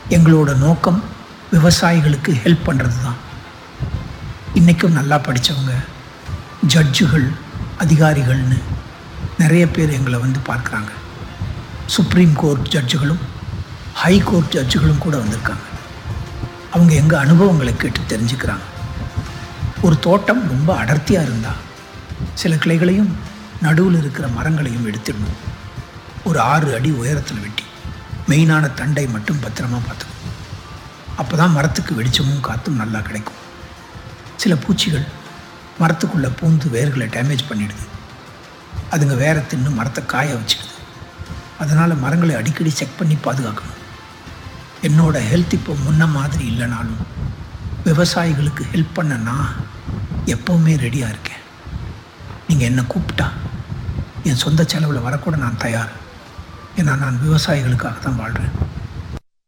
எங்களோட நோக்கம் விவசாயிகளுக்கு ஹெல்ப் பண்ணுறது தான் இன்றைக்கும் நல்லா படித்தவங்க ஜட்ஜுகள் அதிகாரிகள்னு நிறைய பேர் எங்களை வந்து பார்க்குறாங்க சுப்ரீம் கோர்ட் ஜட்ஜுகளும் ஹை கோர்ட் ஜட்ஜுகளும் கூட வந்திருக்காங்க அவங்க எங்கள் அனுபவங்களை கேட்டு தெரிஞ்சுக்கிறாங்க ஒரு தோட்டம் ரொம்ப அடர்த்தியாக இருந்தால் சில கிளைகளையும் நடுவில் இருக்கிற மரங்களையும் எடுத்துடணும் ஒரு ஆறு அடி உயரத்தில் வெட்டி மெயினான தண்டை மட்டும் பத்திரமா பார்த்துக்கணும் அப்போ தான் மரத்துக்கு வெளிச்சமும் காற்றும் நல்லா கிடைக்கும் சில பூச்சிகள் மரத்துக்குள்ளே பூந்து வேர்களை டேமேஜ் பண்ணிடுது அதுங்க வேற தின்னு மரத்தை காய வச்சிடுது அதனால் மரங்களை அடிக்கடி செக் பண்ணி பாதுகாக்கணும் என்னோட ஹெல்த் இப்போ முன்ன மாதிரி இல்லைனாலும் விவசாயிகளுக்கு ஹெல்ப் பண்ண நான் எப்போவுமே ரெடியாக இருக்கேன் நீங்கள் என்னை கூப்பிட்டா என் சொந்த செலவில் வரக்கூட நான் தயார் ஏன்னா நான் விவசாயிகளுக்காக தான் வாழ்கிறேன்